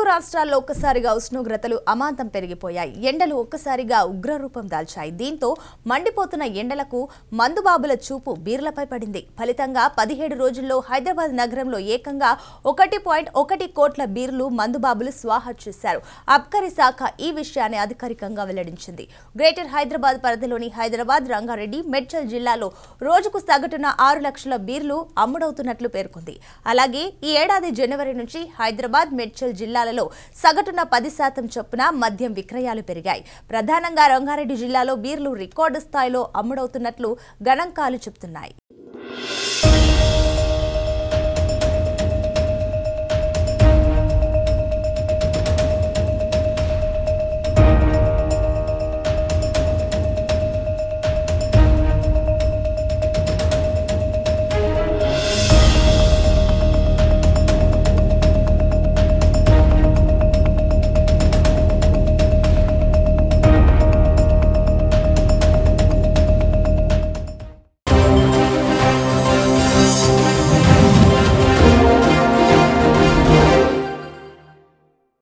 రాష్ట్రాల్లో ఒక్కసారిగా ఉష్ణోగ్రతలు అమాంతం పెరిగిపోయాయి ఎండలు ఒక్కసారిగా ఉగ్రరూపం దాల్చాయి దీంతో మండిపోతున్న ఎండలకు మందుబాబుల చూపు బీర్లపై పడింది ఫలితంగా పదిహేడు రోజుల్లో హైదరాబాద్ నగరంలో ఏకంగా ఒకటి పాయింట్ ఒకటి కోట్ల బీర్లు మందుబాబులు స్వాహా చేశారు అబ్కారీ శాఖ ఈ విషయాన్ని అధికారికంగా వెల్లడించింది గ్రేటర్ హైదరాబాద్ పరిధిలోని హైదరాబాద్ రంగారెడ్డి మెడ్చల్ జిల్లాలో రోజుకు సగటున ఆరు లక్షల బీర్లు అమ్ముడవుతున్నట్లు పేర్కొంది అలాగే ఈ ఏడాది జనవరి నుంచి హైదరాబాద్ మెడ్చల్ జిల్లాలలో సగటున పది శాతం చొప్పున మద్యం విక్రయాలు పెరిగాయి ప్రధానంగా రంగారెడ్డి జిల్లాలో బీర్లు రికార్డు స్థాయిలో అమ్ముడవుతున్నట్లు గణాంకాలు చెబుతున్నాయి